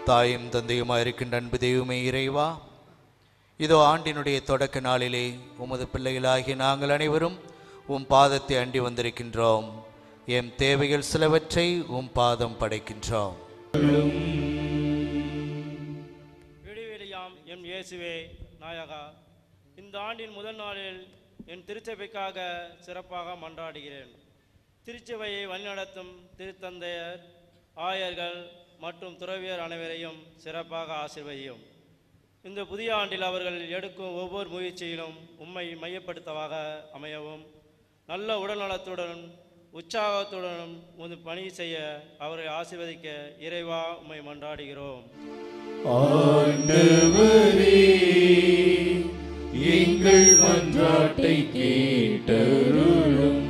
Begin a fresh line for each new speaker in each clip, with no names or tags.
தாயும் தந்தையுமா இருக்கின்ற அன்பு தெய்வமே இறைவா இதோ ஆண்டினுடைய தொடக்க நாளிலே உமது பிள்ளைகளாகிய நாங்கள் அனைவரும் உம் பாதத்தை அண்டி வந்திருக்கின்றோம் எம் தேவைகள் சிலவற்றை உம் பாதம் படைக்கின்றோம்
விடிவெளியாம் எம் இயேசுவே நாயகா இந்த ஆண்டின் முதல் நாளில் என் திருச்சபைக்காக சிறப்பாக மன்றாடுகிறேன் திருச்சபையை வழிநடத்தும் திருத்தந்தையர் ஆயர்கள் மற்றும் துறவியர் அனைவரையும் சிறப்பாக ஆசிர்வதியும் இந்த புதிய ஆண்டில் அவர்கள் எடுக்கும் ஒவ்வொரு முயற்சியிலும் உம்மை மையப்படுத்தவாக அமையவும் நல்ல உடல்நலத்துடன் உற்சாகத்துடனும் உமது பணி செய்ய அவரை ஆசீர்வதிக்க இறைவா உம்மை மன்றாடுகிறோம்
ஆண்டவரே எங்கள் மன்றாட்டை கேட்டருளும்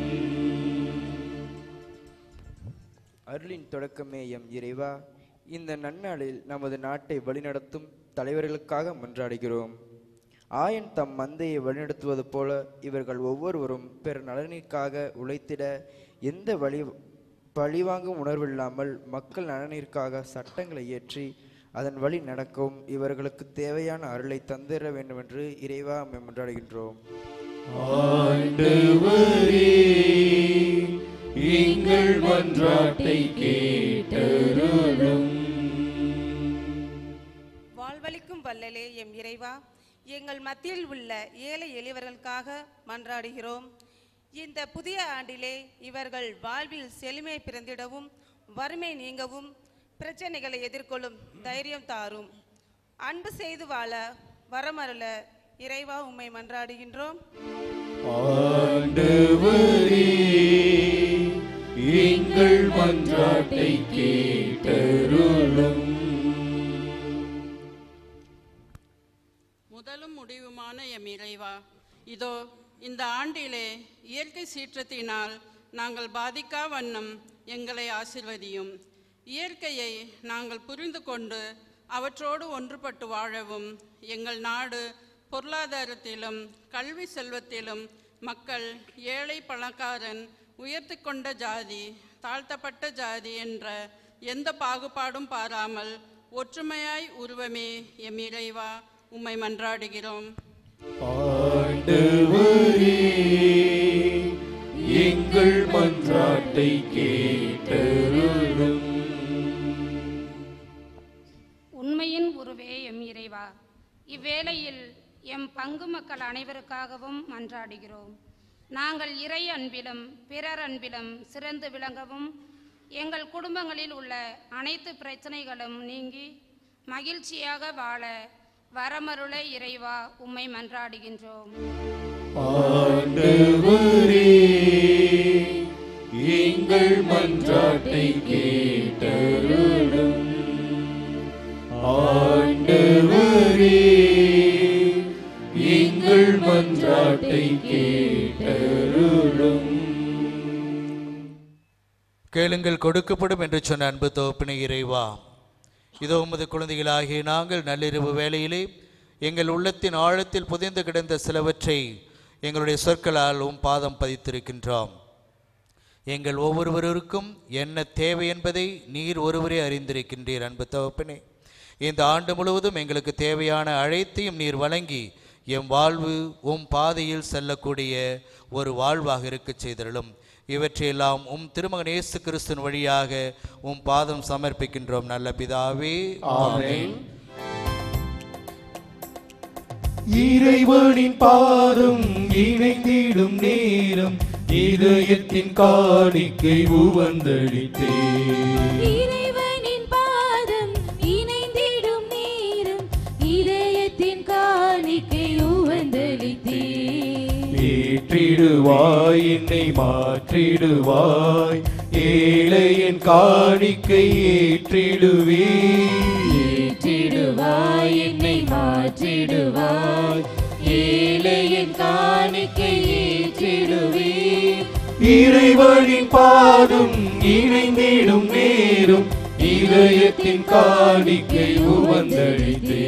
அருளின் தொடக்கமே எம் இறைவா இந்த நன்னாளில் நமது நாட்டை வழிநடத்தும் தலைவர்களுக்காக மன்றாடுகிறோம் ஆயன் தம் மந்தையை வழிநடத்துவது போல இவர்கள் ஒவ்வொருவரும் பிற நலனிற்காக உழைத்திட எந்த வழி பழிவாங்கும் உணர்வில்லாமல் மக்கள் நலனிற்காக சட்டங்களை இயற்றி அதன் வழி நடக்கவும் இவர்களுக்கு தேவையான அருளை தந்திர வேண்டுமென்று இறைவா அம்மை மன்றாடுகின்றோம்
ஆண்டவரே எங்கள் மன்றாட்டை கேட்டருளும்
வாழ்வளிக்கும் வல்லலே எம் இறைவா எங்கள் மத்தியில் உள்ள ஏழை எளியவர்களுக்காக மன்றாடுகிறோம் இந்த புதிய ஆண்டிலே இவர்கள் வாழ்வில் செழுமை பிறந்திடவும் வறுமை நீங்கவும் பிரச்சனைகளை எதிர்கொள்ளும் தைரியம் தாரும் அன்பு செய்து வாழ வரமருள இறைவா உம்மை மன்றாடுகின்றோம்
ஆண்டவரே எங்கள் மன்றாட்டை கேட்டருளும்
முதலும் முடிவுமான எம் இறைவா இதோ இந்த ஆண்டிலே இயற்கை சீற்றத்தினால் நாங்கள் பாதிக்கா வண்ணம் எங்களை ஆசிர்வதியும் இயற்கையை நாங்கள் புரிந்து கொண்டு அவற்றோடு ஒன்றுபட்டு வாழவும் எங்கள் நாடு பொருளாதாரத்திலும் கல்வி செல்வத்திலும் மக்கள் ஏழை பணக்காரன் உயர்த்தி கொண்ட ஜாதி தாழ்த்தப்பட்ட ஜாதி என்ற எந்த பாகுபாடும் பாராமல் ஒற்றுமையாய் உருவமே எம் இறைவா உம்மை மன்றாடுகிறோம்
ஆண்டவரே எங்கள் மன்றாட்டை கேட்டருளும்
உண்மையின் உருவே எம் இறைவா இவ்வேளையில் எம் பங்கு மக்கள் அனைவருக்காகவும் மன்றாடுகிறோம் நாங்கள் இறை அன்பிலும் பிறர் அன்பிலும் சிறந்து விளங்கவும் எங்கள் குடும்பங்களில் உள்ள அனைத்து பிரச்சனைகளும் நீங்கி மகிழ்ச்சியாக வாழ வரமருள இறைவா உம்மை மன்றாடுகின்றோம்
ஆண்டவரே எங்கள் மன்றாட்டை கேட்டருளும் ஆண்டவரே எங்கள் மன்றாட்டை கேட்டருளும்
கேளுங்கள் கொடுக்கப்படும் என்று சொன்ன அன்பு தோப்பினை இறைவா இதோ உமது குழந்தைகளாகிய நாங்கள் நள்ளிரவு வேளையிலே எங்கள் உள்ளத்தின் ஆழத்தில் புதைந்து கிடந்த சிலவற்றை எங்களுடைய சொற்களால் உம் பாதம் பதித்திருக்கின்றோம் எங்கள் ஒவ்வொருவருக்கும் என்ன தேவை என்பதை நீர் ஒருவரே அறிந்திருக்கின்றீர் அன்பு தகப்பனே இந்த ஆண்டு முழுவதும் எங்களுக்கு தேவையான அழைத்தையும் நீர் வழங்கி எம் வாழ்வு உம் பாதையில் செல்லக்கூடிய ஒரு வாழ்வாக இருக்கச் செய்தருளும் இவற்றையெல்லாம் உம் திருமகன் இயேசு கிறிஸ்துவின் வழியாக உம் பாதம் சமர்ப்பிக்கின்றோம் நல்ல பிதாவே
ஆமென் இறைவனின் பாதம் இணைந்திடும் நேரம் இதயத்தின் காணிக்கை உவந்தளித்தே
இறைவனின் பாதம் இணைந்திடும் நேரம் இதயத்தின் காணிக்கை உவந்தளித்தே
ஏற்றிடுவாய் என்னை மாற்றிடுவாய் ஏழையின் காணிக்கை ஏற்றிடுவே
ஏற்றிடுவாய் என்னை மாற்றிடுவாய் ஏழையின் காணிக்கை ஏற்றிடுவே
இறைவனின் பாதம் இணைந்திடும் நேரம் இதயத்தின் காணிக்கை உவந்தளித்தே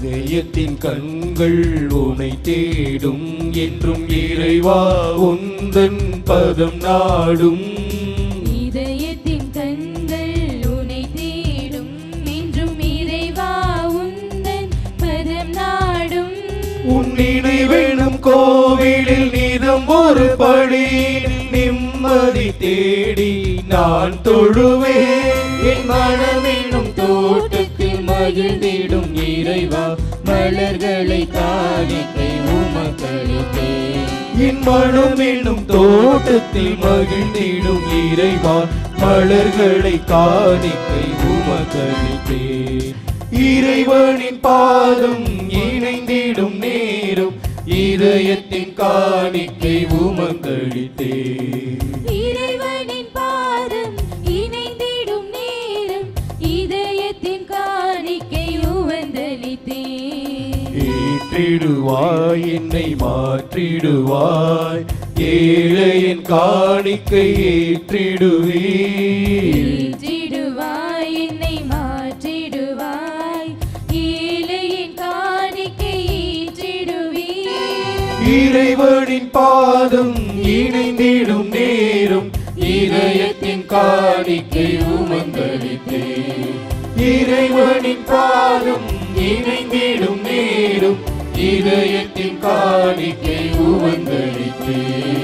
இதயத்தின் கண்கள் உனை தேடும் என்றும் இறைவா உந்தன் பதம் நாடும்
இதயத்தின் கண்கள் உனை தேடும் என்றும் இறைவா உந்தன் பதம் நாடும்
உன் நினைவெனும் கோவிலில் நீதம் ஒரு படி நிம்மதி தேடி நான் தொழுவேன் என் மனமென்னும் தோட்டத்தில் மகிழ்ந்திடும் இறைவா மலர்களை காணிக்கை உமக்களித்தேன் என் மனம் என்னும் தோட்டத்தில் மகிழ்ந்திடும் இறைவா மலர்களை காணிக்கை உமக்களித்தேன் இறைவனின் பாதம் இணைந்திடும் நேரம் இதயத்தின் காணிக்கை உமக்களித்தேன்
இறைவனின் பாதம் இணைந்திடும் நேரம் இதயத்தின் காணிக்கை உவந்தளித்தேன்
ஏற்றிடுவாய் என்னை மாற்றிடுவாய் ஏழையின் காணிக்கை ஏற்றிடுவீர்
ஏற்றிடுவாய் என்னை மாற்றிடுவாய் ஏழையின் காணிக்கை ஏற்றிடுவீர்
இறைவனின் பாதம் இணைந்திடும் நேரம் இதயத்தின் காணிக்கை உமந்தளித்தே இறைவனின் பாதம் இணைந்திடும் நேரம் இதயத்தின் காணிக்கை உமந்தளித்தே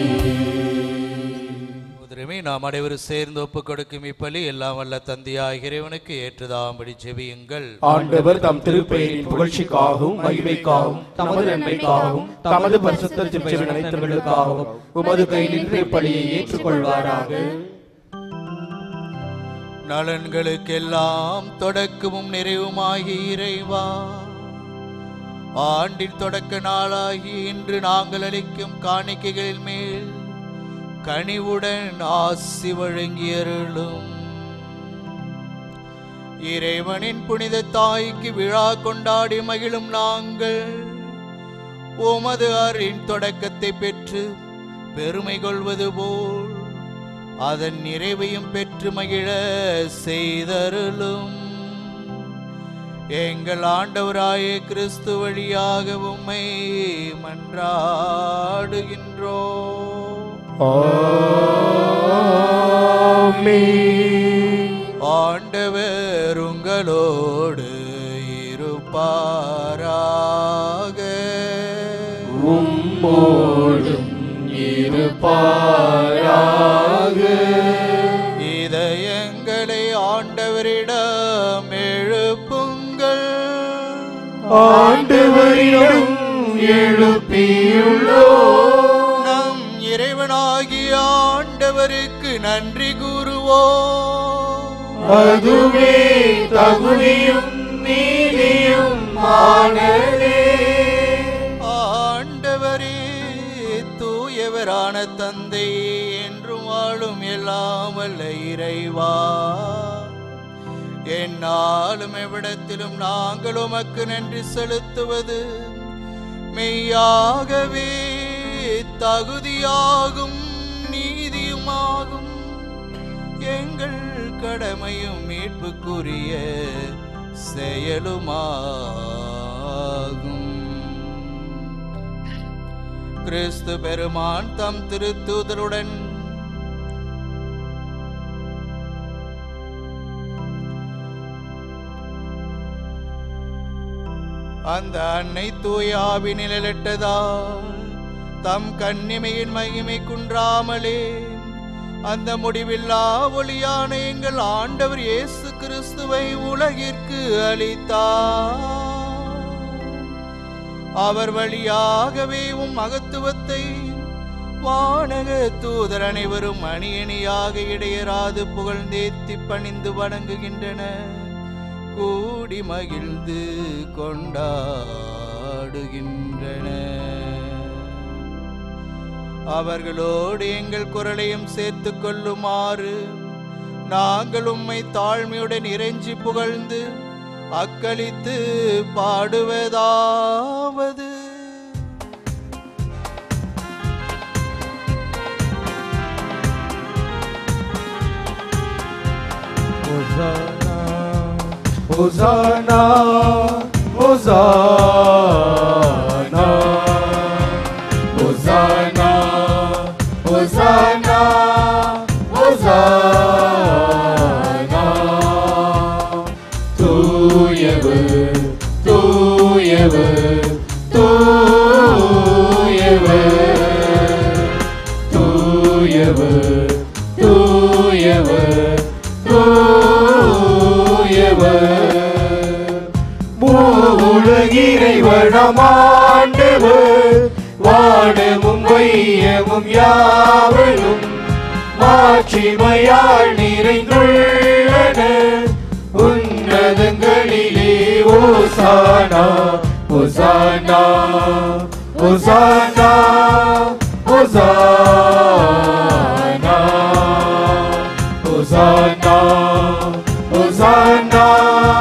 உதிரமே நாம் அனைவரும் சேர்ந்து ஒப்புக் கொடுக்கும் இப்பலி எல்லாம் வல்ல தந்தையாய் இறைவனுக்கு ஏற்றதாம்படி ஜெபியுங்கள்
ஆண்டவர் தம் திருப்பெயரின் புகழ்ச்சிக்காகவும் மகிமைக்காகவும் தமது நன்மைக்காகவும் தமது பரிசுத்த திருச்செவி நினைத்தவர்களுக்காகவும் உமது கையில் இன்றைய பலியை ஏற்றுக்கொள்வாராக
நலன்களுக்கெல்லாம் தொடக்கமும் நிறைவுமாகி இறைவா ஆண்டின் தொடக்க நாளாகி இன்று நாங்கள் அளிக்கும் காணிக்கைகளின் மேல் கனிவுடன் ஆசி வழங்கியருளும் இறைவனின் புனித தாய்க்கு விழா கொண்டாடி மகிழும் நாங்கள் உமது அரின் தொடக்கத்தை பெற்று பெருமை கொள்வது போல் அதன் நிறைவையும் பெற்று மகிழ செய்தருளும் எங்கள் ஆண்டவராய கிறிஸ்து வழியாக உம்மை மன்றாடுகின்றோ ஆண்டவர் உங்களோடு இருப்பாராக
உம்மோடும் இருப்பாராக
இதயங்களை ஆண்டவரிடம் எழுப்புங்கள்
ஆண்டவரிடம் எழுப்பியுள்ளோ
நம் இறைவனாகிய ஆண்டவருக்கு நன்றி கூறுவோம்
அதுவே தகுதியும் நீதியும் ஆனதே
ஆண்டவரே தூயவரான தந்தை என்றும் வாழும் எல்லாம் வல்ல இறைவா என்னாலும் எவ்விடத்திலும் நாங்கள் உமக்கு நன்றி செலுத்துவது மெய்யாகவே தகுதியாகும் நீதியுமாகும் எங்கள் கடமையும் மீட்புக்குரிய செயலுமாகும் கிறிஸ்து பெருமான் தம் திருத்தூதருடன் அந்த அன்னை தூயாவி நிழலிட்டதால் தம் கண்ணிமையின் மகிமை குன்றாமலே அந்த முடிவில்லா ஒளியான எங்கள் ஆண்டவர் இயேசு கிறிஸ்துவை உலகிற்கு அளித்தார் அவர் வழியாகவே உம் மகத்துவத்தை வானக தூதர் அனைவரும் அணி அணியாக இடையராது புகழ்ந்தேத்தி பணிந்து வணங்குகின்றனர் கூடி மகிழ்ந்து கொண்டாடுகின்றனர் அவர்களோடு எங்கள் குரலையும் சேர்த்து கொள்ளுமாறு நாங்கள் உம்மை தாழ்மையுடன் இறைஞ்சி புகழ்ந்து அக்களித்து பாடுவதாவது
Hosanna, Hosanna, Hosanna, Hosanna, Hosanna. தூயவர், தூயவர், தூயவர், தூயவர், தூயவர், தூயவர். மூவுலகிறைவனமாண்டவர் வானமும் வையமும் யாவரும் மாட்சிமையால் நிறைந்துள்ளன உன்னதங்களிலே ஓசானா ஓசானா ஓசானா ஓசானா ஓசானா ஓசானா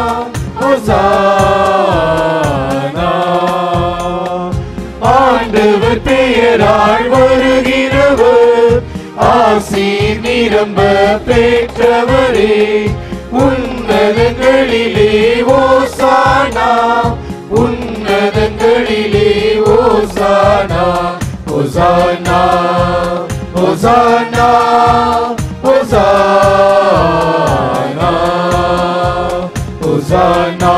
ஓசானா ஆண்டவர் பெயரால் வருகிறவர் ஆசீர் நிரம்ப பெற்றவரே உன்னதங்களிலே ஓசானா உன்னதங்களிலே ஓசானா ஓசானா ஓசானா ஓசானா ஓசானா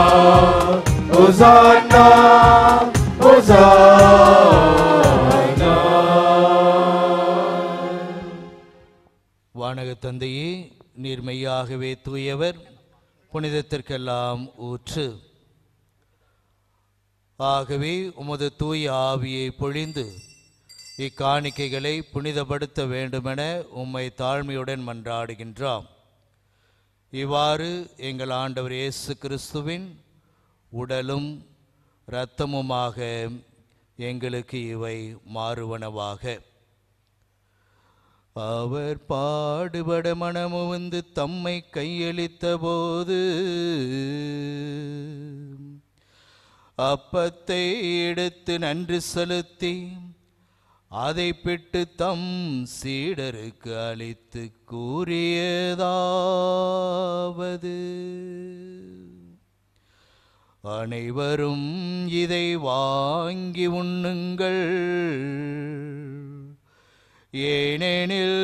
ஓசானா ஓசானா
வானக தந்தையே நீர் மெய்யாகவே தூயவர் புனிதத்திற்கெல்லாம் ஊற்று ஆகவே உமது தூய ஆவியை பொழிந்து இக்காணிக்கைகளை புனிதப்படுத்த வேண்டுமென உம்மை தாழ்மையுடன் மன்றாடுகின்றோம் இவ்வாறு எங்கள் ஆண்டவர் இயேசு கிறிஸ்துவின் உடலும் இரத்தமுமாக எங்களுக்கு இவை மாறுவனவாக அவர் பாடுபட மனமுவந்து தம்மை கையளித்த போது அப்பத்தை எடுத்து நன்றி செலுத்தி அதை பிட்டு தம் சீடருக்கு அளித்து கூறியதாவது அனைவரும் இதை வாங்கி உண்ணுங்கள் ஏனெனில்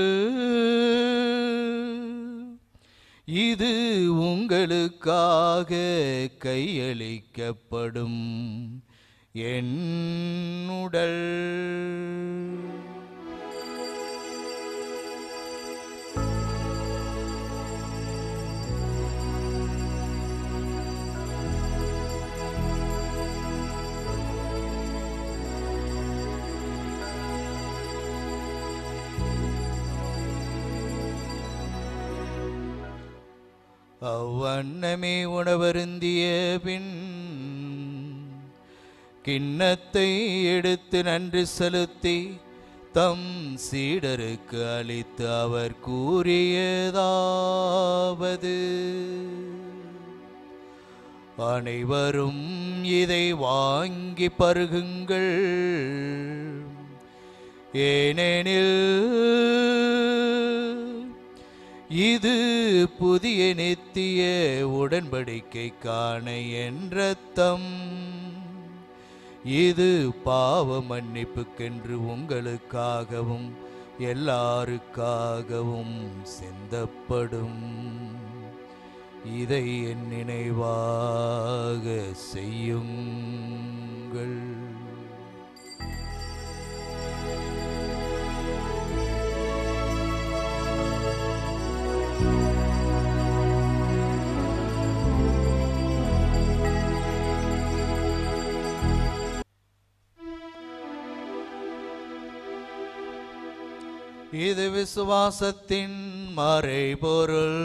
இது உங்களுக்காக கையளிக்கப்படும் என் உடல் அவ்வண்ணமே உணவருந்திய பின் கிண்ணத்தை எடுத்து நன்றி செலுத்தி தம் சீடருக்கு அளித்து அவர் கூறியதாவது அனைவரும் இதை வாங்கி பருகுங்கள் ஏனெனில் இது புதிய நித்திய உடன்படிக்கைக்கான என் ரத்தம் இது பாவ மன்னிப்புக்கென்று உங்களுக்காகவும் எல்லாருக்காகவும் சிந்தப்படும் இதை என் நினைவாக செய்யுங்கள் இது விசுவாசத்தின் மறைபொருள்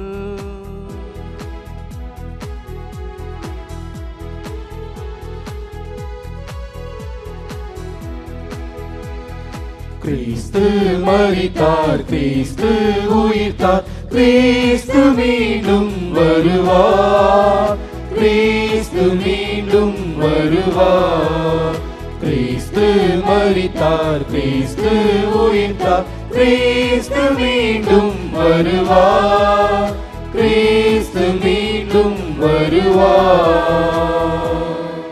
கிறிஸ்து மரித்தார் கிறிஸ்து உயிர்த்தார் கிறிஸ்து மீண்டும் வருவார் கிறிஸ்து மீண்டும் வருவார் கிறிஸ்து மரித்தார் கிறிஸ்து உயிர்த்தார் கிறிஸ்து மீண்டும் வருவார் கிறிஸ்து மீண்டும் வருவார்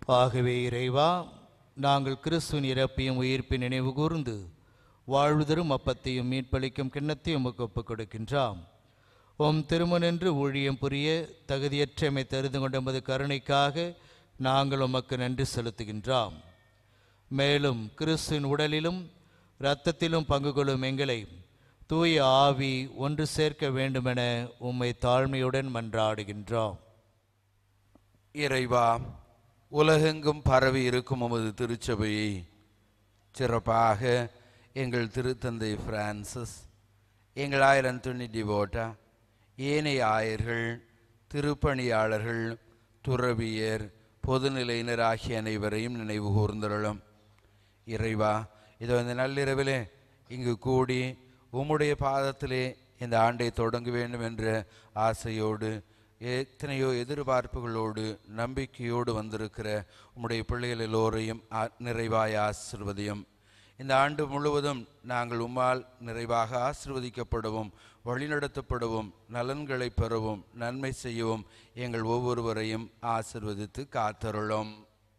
ஆகவே இறைவா நாங்கள் கிறிஸ்துவின் இறப்பையும் உயிர்ப்பை நினைவு கூர்ந்து வாழ்வுதரும் அப்பத்தையும் மீட்பளிக்கும் கிண்ணத்தையும் உமக்கு ஒப்புக் கொடுக்கின்றோம் உம் திருமணென்று ஊழியம் புரிய தகுதியற்றமை தெரிந்து கொண்ட எமது கருணைக்காக நாங்கள் உமக்கு நன்றி செலுத்துகின்றோம் மேலும் கிறிஸ்துவின் உடலிலும் இரத்தத்திலும் பங்கு கொள்ளும் எங்களை தூய ஆவி ஒன்று சேர்க்க வேண்டுமென உம்மை தாழ்மையுடன் மன்றாடுகின்றோம்
இறைவா உலகெங்கும் பரவி இருக்கும் உமது திருச்சபையை சிறப்பாக எங்கள் திருத்தந்தை பிரான்சிஸ் எங்கள் ஆயிரம் துணி டிவோட்டா ஏனைய ஆயர்கள் திருப்பணியாளர்கள் துறவியர் பொதுநிலையினர் ஆகிய அனைவரையும் நினைவு கூர்ந்தருளும் இறைவா இதோ இந்த நள்ளிரவிலே இங்கு கூடி உம்முடைய பாதத்திலே இந்த ஆண்டை தொடங்க வேண்டும் என்ற ஆசையோடு எத்தனையோ எதிர்பார்ப்புகளோடு நம்பிக்கையோடு வந்திருக்கிற உம்முடைய பிள்ளைகள் எல்லோரையும் ஆ- நிறைவாய் ஆசிர்வதியும் இந்த ஆண்டு முழுவதும் நாங்கள் உம்மால் நிறைவாக ஆசிர்வதிக்கப்படவும் வழிநடத்தப்படவும் நலன்களை பெறவும் நன்மை செய்யவும் எங்கள் ஒவ்வொருவரையும் ஆசிர்வதித்து காத்தருளும்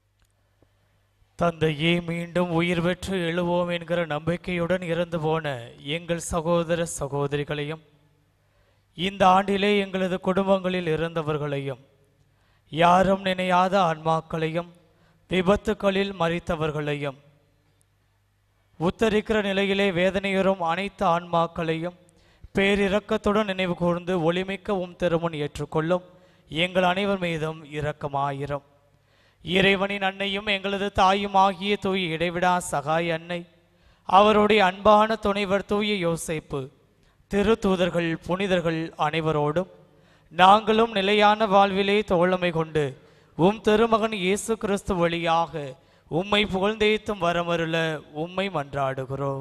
தந்தையே மீண்டும் உயிர் பெற்று எழுவோம் என்கிற நம்பிக்கையுடன் இறந்து போன எங்கள் சகோதர சகோதரிகளையும் இந்த ஆண்டிலே எங்களது குடும்பங்களில் இருந்தவர்களையும் யாரும் நினையாத ஆன்மாக்களையும் விபத்துக்களில் மறித்தவர்களையும் உத்தரிக்கிற நிலையிலே வேதனையுறும் அனைத்து ஆன்மாக்களையும் பேரிரக்கத்துடன் நினைவு கூர்ந்து ஒளிமிக்க உம் திருமுன் ஏற்றுக்கொள்ளும் எங்கள் அனைவர் மீதும் இரக்கமாயிரும் இறைவனின் அன்னையும் எங்களது தாயும் ஆகிய தூய இடைவிடா சகாய அன்னை அவருடைய அன்பான துணைவர் தூய யோசேப்பு திரு தூதர்கள் புனிதர்கள் அனைவரோடும் நாங்களும் நிலையான வாழ்விலே தோழமை கொண்டு உம் திருமகன் இயேசு கிறிஸ்து வழியாக உம்மை புகழ்ந்தேத்தும் வரமருள உம்மை மன்றாடுகிறோம்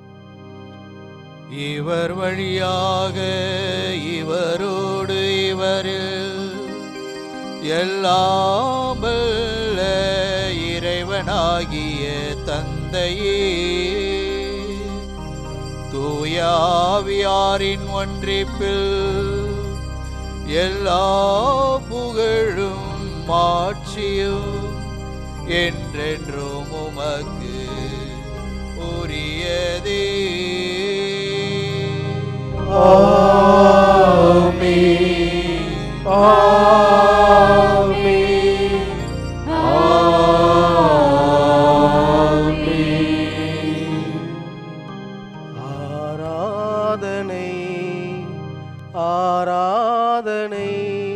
இவர் வழியாக இவரோடு இவரில் எல்லாம் வல்ல இறைவனாகிய தந்தையே தூயாவியாரின் ஒன்றிப்பில் எல்லா புகழும் மாட்சியும் என்றென்றும் உமக்கு உரியதே
ஆராதனை ஆராதனை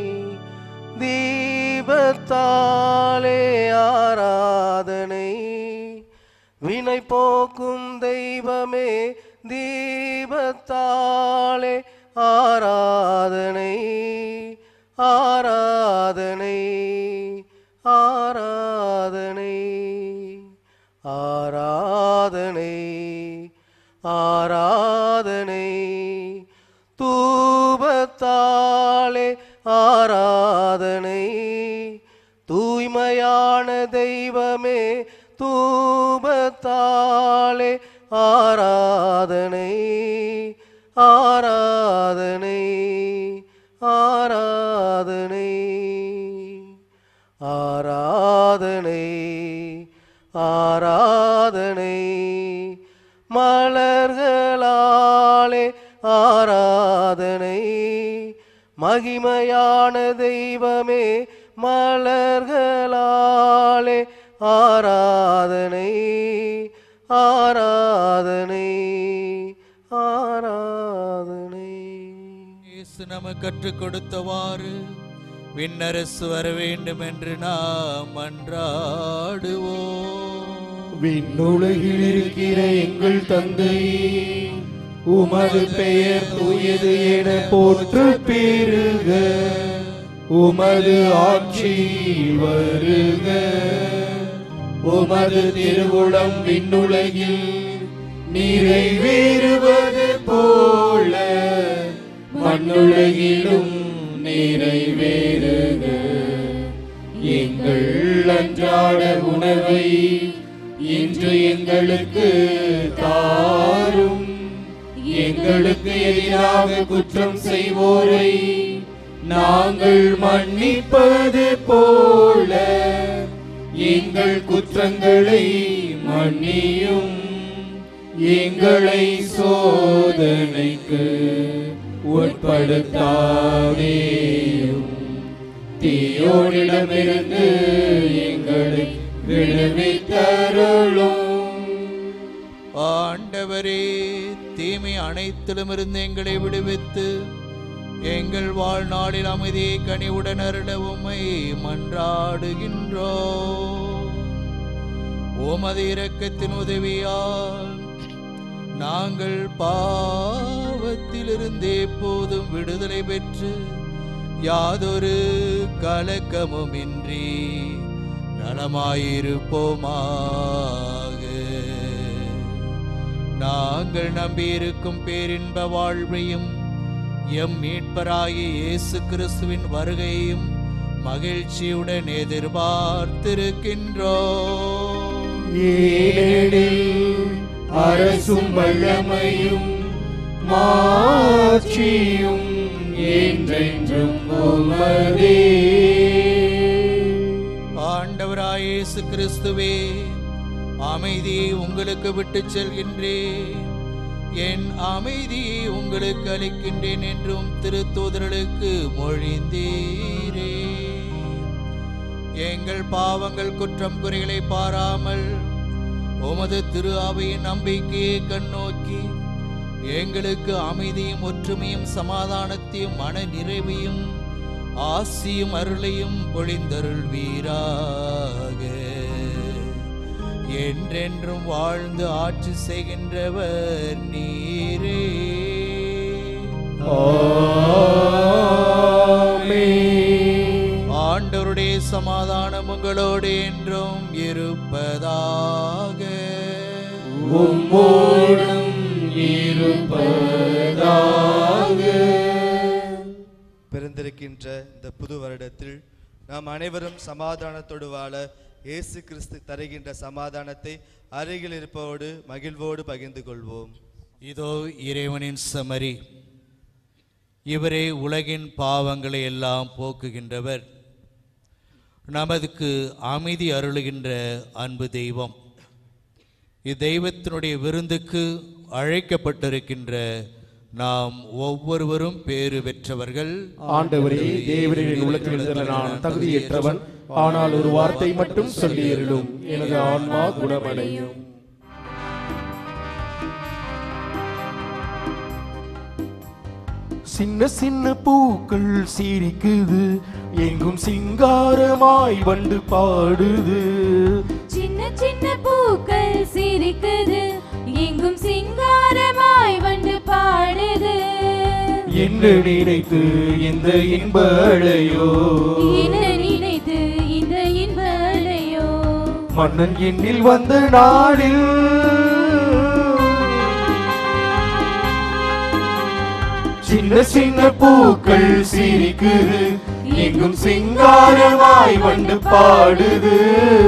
தீபத்தாலே ஆராதனை வினை போக்கும் தெய்வமே தீபத்தாலே ஆராதனை ஆராதனை ஆராதனை ஆராதனை ஆராதனை தூபத்தாலே ஆராதனை தூய்மையான தெய்வமே தூபத்தாலே ஆராதனை ஆராதனை ஆராதனை ஆராதனை ஆராதனை மலர்களாலே ஆராதனை மகிமையான தெய்வமே மலர்களாலே ஆராதனை ஆராதனை ஆராதனை
இயேசு நமக்கு கற்றுக் கொடுத்தவாறு விண்ணரசு வர வேண்டும் என்று நாம் மன்றாடுவோம்
விண்ணுலகில் இருக்கிற எங்கள் தந்தை உமது பெயர் தூயது என போற்று பெருக உமது ஆட்சி வருக உமது திருவுளம் விண்ணுலகில் நிறைவேறுவது போல மண்ணுலகிலும் நிறைவேறுக எங்கள் அன்றாட உணவை இன்று எங்களுக்கு தாரும் எங்களுக்கு எதிராக குற்றம் செய்வோரை நாங்கள் மன்னிப்பது போல எங்கள் குற்றங்களை மன்னியும் எங்களை சோதனைக்கு உட்படுத்தாதேயும் தீயோனிடமிருந்து எங்களை விடுவித்தருளும்
ஆண்டவரே தீமை அனைத்திலுமிருந்து எங்களை விடுவித்து எங்கள் வாழ்நாளில் அமைதியை கனிவுடன் அருள உம்மை மன்றாடுகின்றோம் உமது இரக்கத்தின் உதவியால் நாங்கள் பாவத்திலிருந்து எப்போதும் விடுதலை பெற்று யாதொரு கலக்கமுமின்றி நலமாயிருப்போமாக நாங்கள் நம்பியிருக்கும் பேரின்ப வாழ்வையும் எம் மீட்பராகிய இயேசு கிறிஸ்துவின் வருகையையும் மகிழ்ச்சியுடன் எதிர்பார்த்திருக்கின்றோம்
ஏனெனில் அரசும் வல்லமையும் மாட்சியும் என்றென்றும் உமதே
ஆண்டவராய் இயேசு கிறிஸ்துவே அமைதியை உங்களுக்கு விட்டுச் செல்கின்றேன் என் அமைதியை உங்களுக்கு அளிக்கின்றேன் என்றும் திருத்தூதர்களுக்கு மொழிந்தீரே எங்கள் பாவங்கள் குற்றம் குறைகளை பாராமல் உமது திரு அவையின் நம்பிக்கையை கண்ணோக்கி எங்களுக்கு அமைதியும் ஒற்றுமையும் சமாதானத்தையும் மன நிறைவையும் ஆசியும் அருளையும் பொழிந்தருள்வீராக என்றென்றும் வாழ்ந்து ஆட்சி செய்கின்றவர் நீரே ஆண்டவருடைய சமாதானம் உங்களோடு என்றும் இருப்பதாக
உம்மோடும் இருப்பதாக
பிறந்திருக்கின்ற இந்த புது வருடத்தில் நாம் அனைவரும் சமாதானத்தோடு வாழ இயேசு கிறிஸ்து தருகின்ற சமாதானத்தை அருகில் இருப்பவோடு மகிழ்வோடு பகிர்ந்து கொள்வோம்
இதோ இறைவனின் சமரி இவரே உலகின் பாவங்களை எல்லாம் போக்குகின்றவர் நமதுக்கு அமைதி அருளுகின்ற அன்பு தெய்வம் இத்தெய்வத்தினுடைய விருந்துக்கு அழைக்கப்பட்டிருக்கின்ற நாம் ஒவ்வொருவரும் பேறு பெற்றவர்கள்
ஆண்டவரே தேவரின் உள்ளத்தில் இருந்த நான் தகுதியற்றவன் ஆனால் ஒரு வார்த்தை மட்டும் சொல்லியிருளும் எனது ஆன்மா குணமடையும் சின்ன சின்ன பூக்கள் சிரிக்குது எங்கும் சிங்காரமாய் வந்து பாடுது
சின்ன சின்ன பூக்கள் சிரிக்குது எங்கும் சிங்காரமாய் வந்து பாடுது
என்று நினைத்து இந்த இன்ப அழையோ
என நினைத்து இந்த இன்பலையோ
மன்னன் எண்ணில் வந்த நாளில் சின்ன சின்ன பூக்கள் சிரிக்குது எங்கும் சிங்காரமாய் வந்து பாடுது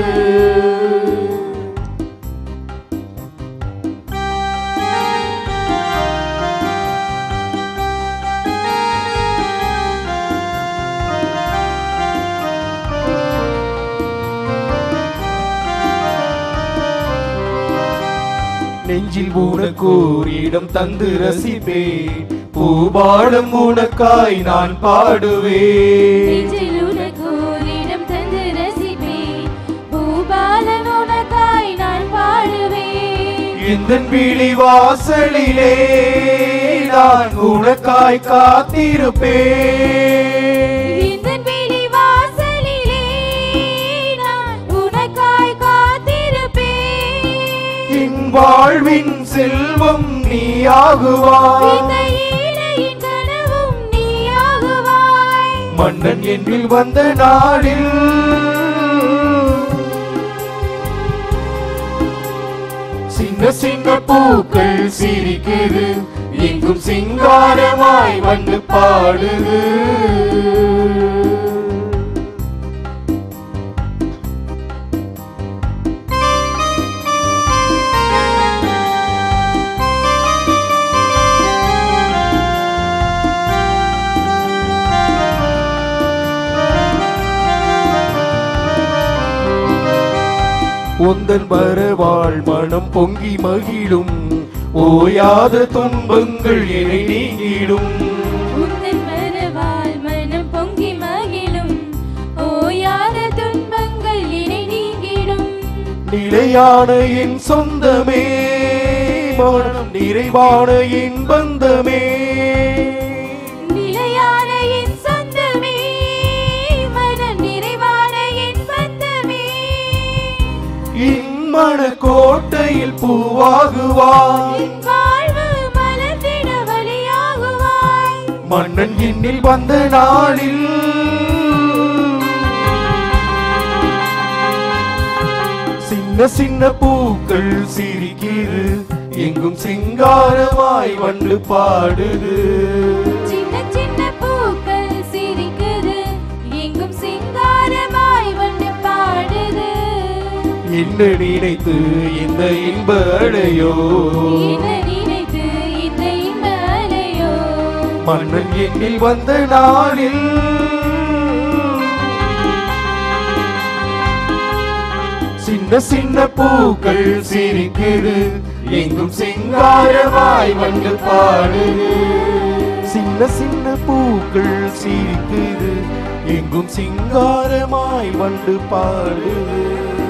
நெஞ்சில் உனக்கோர் இடம் தந்து ரசிப்பேன் பூபாடம் உனக்காய் நான் பாடுவேன்
நெஞ்சில் உனக்கு ஓரிடம் தந்து ரசிப்பேன் பூபாலன் உனக்காய் நான் பாடுவேன்
எந்த விழி வாசலிலே நான் உனக்காய் காத்திருப்பேன்
இந்த விழி வாசலிலே நான் உனக்காய் காத்திருப்பேன்
என் வாழ்வின் செல்வம் நீயாகுவாய்
இந்த ஈழையின் கனவும் நீயாகுவாய்
மன்னன் என்னில் வந்த நாளில் சின்ன சின்ன பூக்கள் சிரிக்குது எங்கும் சிங்காரமாய் வந்து பாடுது உந்தன் வரவாள் மனம் பொங்கி மகிழும் ஓயாத துன்பங்கள் என்னை நீங்கிடும்
உந்தன் வரவால் மனம் பொங்கி மகிழும் ஓயாத துன்பங்கள் இணை நீங்கிடும்
நிலையான என் சொந்தமே மனம் நிறைவான என் பந்தமே
நிலையான என் சொந்தமே மனம் நிறைவான என் பந்தமே
இன்மன கோட்டையில் பூவாகுவாய்
என் வாழ்வு மலர்ந்திட வழியாகுவாய்
மன்னன் இன்னில் வந்த நாளில் சின்ன சின்ன பூக்கள் சிரிக்குது எங்கும் சிங்காரமாய் வந்து பாடுது
சின்ன சின்ன பூக்கள் சிரிக்குது எங்கும் சிங்காரமாய் வந்து பாடுது
என்ன நினைத்து இந்த இன்ப அடையோ
என நினைத்து இந்த இன்ப அலையோ
மன்னன் எண்ணில் வந்த நாளில் சின்ன சின்ன பூக்கள் சிரிக்குது எங்கும் சிங்காரமாய் வந்து பாடுது சின்ன சின்ன பூக்கள் சிரிக்குது எங்கும் சிங்காரமாய் வந்து பாடுது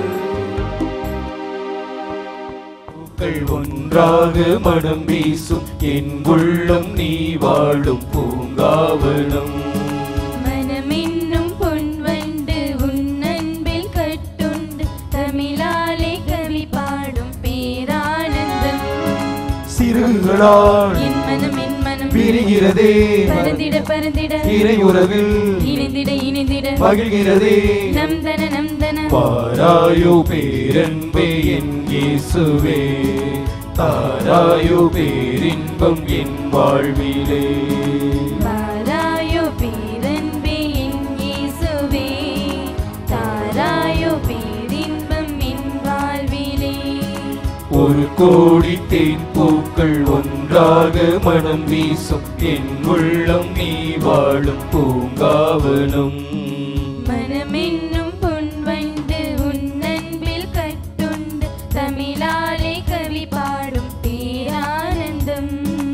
பூக்கள் ஒன்றாக மனம் வீசும் என் உள்ளம் நீ வாழும் பூங்காவனம்
மனமென்னும் பொன் வண்டு உன் அன்பில் கட்டுண்டு தமிழாலே கவி பாடும் பேரானந்தம்
சிறுகளால்
என் மனம் என் மனம்
விரிகிறதே
பறந்திட பறந்திட
இறையுறவில்
இணைந்திட இணைந்திட
மகிழ்கிறதே
நம் தன நம் தன
பாராயோ பேரன்பே என் இயேசுவே தாராயோ பேரின்பம் என் வாழ்விலே
பாராயோ பேரன்பே என் இயேசுவே தாராயோ பேரின்பம் என் வாழ்விலே
ஒரு கோடி தேன் பூக்கள் ஒன்றாக மனம் வீசும் என் உள்ளம் நீ வாழும் பூங்காவனம்
மனமென்னும் பொன் வண்டு உன் அன்பில் கட்டுண்டு தமிழாலே கவி பாடும் பேரானந்தம்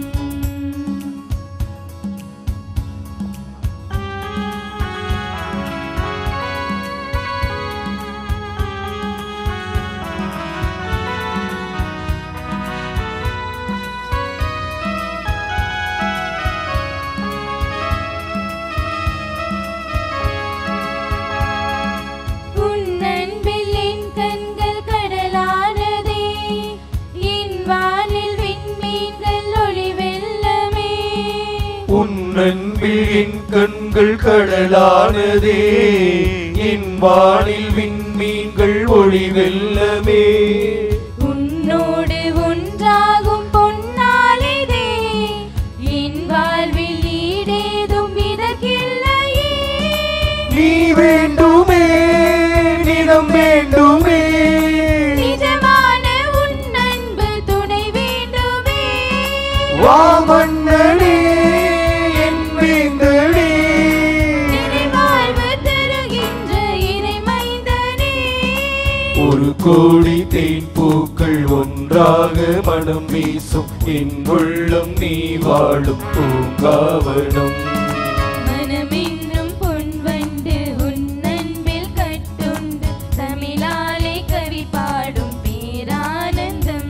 உன் அன்பில் என் கண்கள் கடலானதே என் வானில் விண்மீன்கள் ஒளி வெள்ளமே
உன் அன்பில் என் கண்கள் கடலானதே என் வானில் விண்மீன்கள் ஒளி வெள்ளமே
உன்னோடு ஒன்றாகும் பொன்னாலிதே என் வாழ்வில் ஈடேதும் இதற்கில்லையே
நீ வேண்டுமே நிலம் வேண்டுமே
நிஜமான உன் அன்பு துணை வேண்டுமே
வா மன்னனே என் வேந்தனே
நிறைவாழ்வு தருகின்ற இறைமைந்தனே
ஒரு கோடி தேன் பூக்கள் ஒன்றாக மனம் வீசும் என் உள்ளம் நீ வாழும் பூங்காவனம்
மனமென்னும் பொன் வண்டு உன் அன்பில் கட்டுண்டு தமிழாலே கவி பாடும் பேரானந்தம்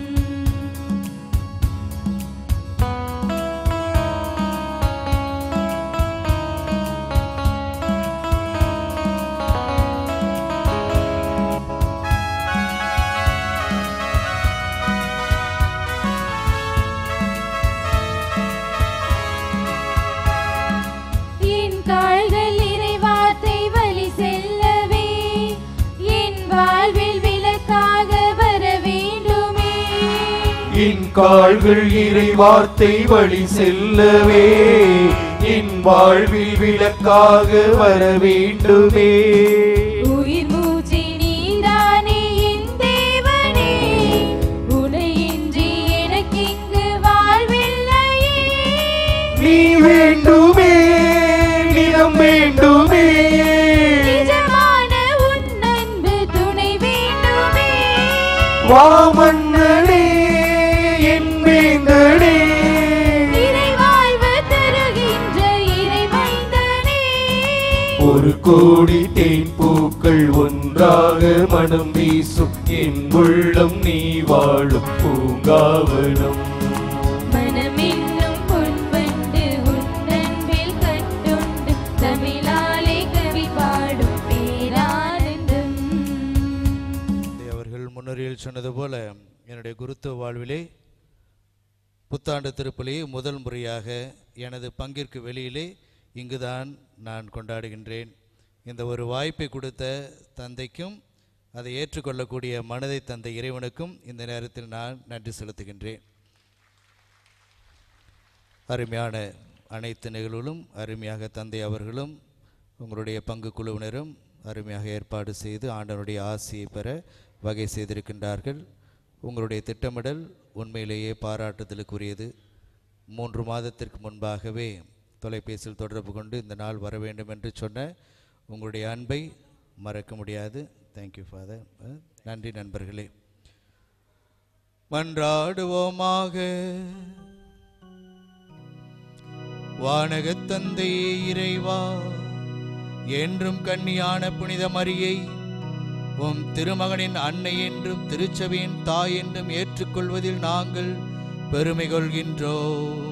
என் கால்கள் இறைவார்த்தை வழி செல்லவே என் வாழ்வில் விளக்காக வர வேண்டுமே
என் கால்கள் இறை வார்த்தை வழி செல்லவே என் வாழ்வில் விளக்காக வர வேண்டுமே
உயிர் மூச்சு நீதானே என் தேவனே உனையின்றி எனக்கிங்கு வாழ்வில்லையே
நீ வேண்டுமே நிலம் வேண்டுமே
நிஜமான உன் அன்பு துணை வேண்டுமே
வாமன்னனே என் வேந்தனே
இறைவாழ்வு தருகின்ற இறைமைந்தனே
ஒரு கோடி தேன் பூக்கள் ஒன்றாக மனம் வீசும் என் உள்ளம் நீ வாழும் பூங்காவனம்
மனமென்னும் பொன்வண்டு உன்னன்பில் கட்டுண்டு தமிழாலே கவி பாடும் பேரானந்தம்
அவர்கள் முன்னுரையில் சொன்னது போல என்னுடைய குருத்துவ வாழ்விலே புத்தாண்டு திருப்பலியை முதல் முறையாக எனது பங்கிற்கு வெளியிலே இங்குதான் நான் கொண்டாடுகின்றேன் இந்த ஒரு வாய்ப்பை கொடுத்த தந்தைக்கும் அதை ஏற்றுக்கொள்ளக்கூடிய மனதை தந்த இறைவனுக்கும் இந்த நேரத்தில் நான் நன்றி செலுத்துகின்றேன் அருமையான அனைத்து நிகழ்வுகளும் அருமையாக தந்தை அவர்களும் உங்களுடைய பங்கு குழுவினரும் அருமையாக ஏற்பாடு செய்து ஆண்டவனுடைய ஆசியை பெற வகை செய்திருக்கின்றார்கள் உங்களுடைய திட்டமிடல் உண்மையிலேயே பாராட்டுதலுக்குரியது மூன்று மாதத்திற்கு முன்பாகவே தொலைபேசியில் தொடர்பு கொண்டு இந்த நாள் வர வேண்டும் என்று சொன்ன உங்களுடைய அன்பை மறக்க முடியாது தேங்க்யூ ஃபாதர் நன்றி நண்பர்களே மன்றாடுவோமாக வானகத் தந்தையே இறைவா என்றும் கன்னியான புனித மரியை உம் திருமகனின் அன்னை என்றும் திருச்சபையின் தாய் என்றும் ஏற்றுக்கொள்வதில் நாங்கள் பெருமை கொள்கின்றோம்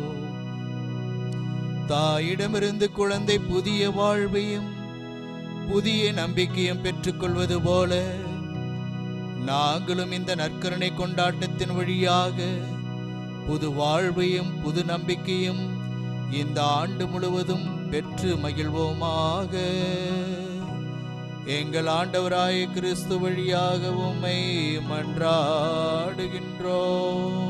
தாயிடமிருந்து குழந்தை புதிய வாழ்வையும் புதிய நம்பிக்கையும் பெற்றுக்கொள்வது போல நாங்களும் இந்த நற்கருணை கொண்டாட்டத்தின் வழியாக புது வாழ்வையும் புது நம்பிக்கையும் இந்த ஆண்டு முழுவதும் பெற்று மகிழ்வோமாக எங்கள் ஆண்டவராய கிறிஸ்து வழியாக உம்மை மன்றாடுகின்றோம்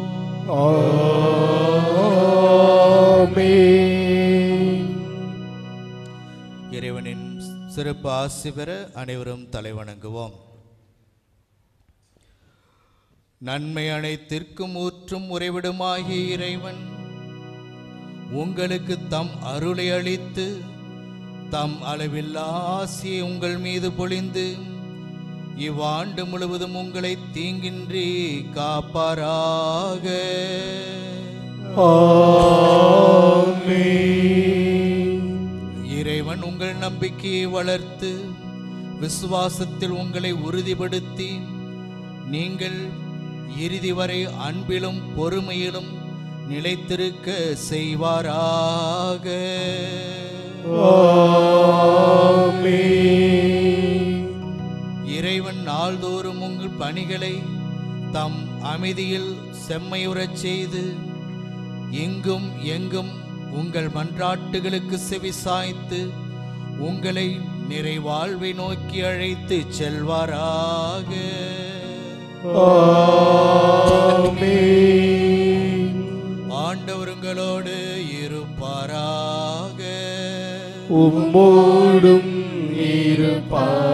இறைவனின் சிறப்பு ஆசி பெற அனைவரும் தலைவணங்குவோம் நன்மை அனைத்திற்கும் ஊற்றும் உறைவிடுமாகிய இறைவன் உங்களுக்கு தம் அருளை அளித்து தம் அளவில்லா ஆசியை உங்கள் மீது பொழிந்து இவ்வாண்டு முழுவதும் உங்களை தீங்கின்றி காப்பாராக இறைவன் உங்கள் நம்பிக்கையை வளர்த்து விசுவாசத்தில் உங்களை உறுதிப்படுத்தி நீங்கள் இறுதி வரை அன்பிலும் பொறுமையிலும் நிலைத்திருக்க செய்வாராக இறைவன் நாள்தோறும் உங்கள் பணிகளை தம் அமைதியில் செம்மையுறச் செய்து இங்கும் எங்கும் உங்கள் மன்றாட்டுகளுக்கு செவிசாய்த்து உங்களை நிறைவாழ்வை நோக்கி அழைத்து செல்வாராக ஆண்டவருங்களோடு இருப்பாராக
உம்மோடும் இருப்பாராக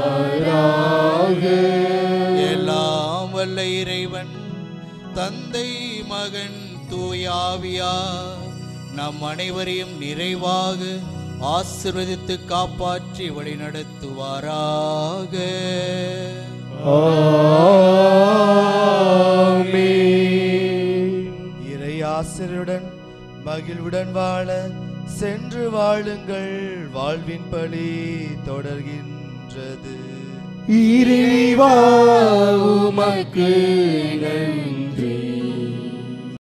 எல்லாம் வல்ல இறைவன் தந்தை மகன் தூயாவியா நம் அனைவரையும் நிறைவாக ஆசிர்வதித்து காப்பாற்றி வழிநடத்துவாராக
இறை ஆசிரியருடன் மகிழ்வுடன் வாழ சென்று வாழுங்கள் வாழ்வின் பலி தொடர்கின்றது
இறைவா உமக்கு நன்றி